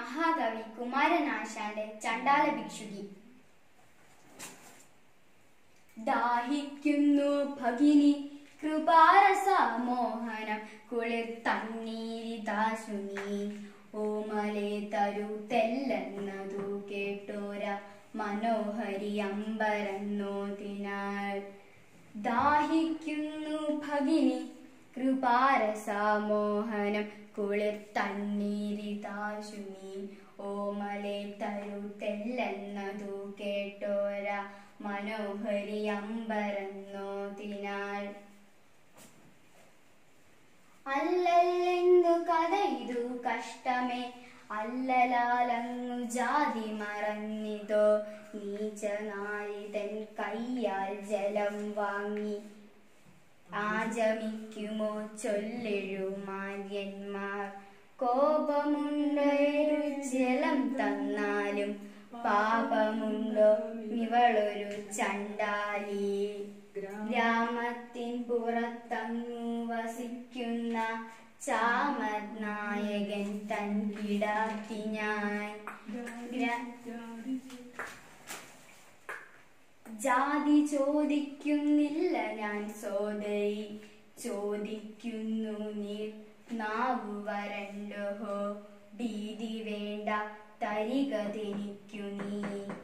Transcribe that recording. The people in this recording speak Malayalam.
മഹാകവി കുമാരനാശാന്റെ ചണ്ടാല ഭിക്ഷുകി ദാഹിക്കുന്നു ഭഗിനി കൃപാരസമോഹനം കുളിർ തണ്ണീരിതാശുനി ഓമലെ തരു തെല്ലെന്നതു കേട്ടോര മനോഹരി അമ്പരന്നോതിനാൽ ദാഹിക്കുന്നു ഭഗിനി കൃപാരസമോഹനം കുളിർ തണ്ണീരിതാശുനി ഓമലെ തരു തെല്ലെന്നതു കേട്ടോര മനോഹരി അമ്പരന്നോതിനാൽ അല്ലല്ലെന്തു കഥ ഇതു കഷ്ടമേ അല്ലലാലങ്ങു ജാതി മറന്നിതോ നീചനാരിതൻ കയ്യാൽ ജലം വാങ്ങി ആചമിക്കുമോ ചൊല്ലെഴുമാര്യന്മാർ കോപമുണ്ടൊരു ജലം തന്നാലും പാപമുണ്ടോ ഇവളൊരു ചണ്ടാലി ഗ്രാമത്തിൻ പുറത്തങ്ങു വസിക്കുന്ന ചാമനായകൻ തൻ കിടാത്തി ഞാൻ ഗ്ര- ജാതി ചോദിക്കുന്നില്ല ഞാൻ സോദരി ചോദിക്കുന്നു നീ നാവു വരണ്ടോ ഭീതി വേണ്ട തരിക തിരിക്കു നീ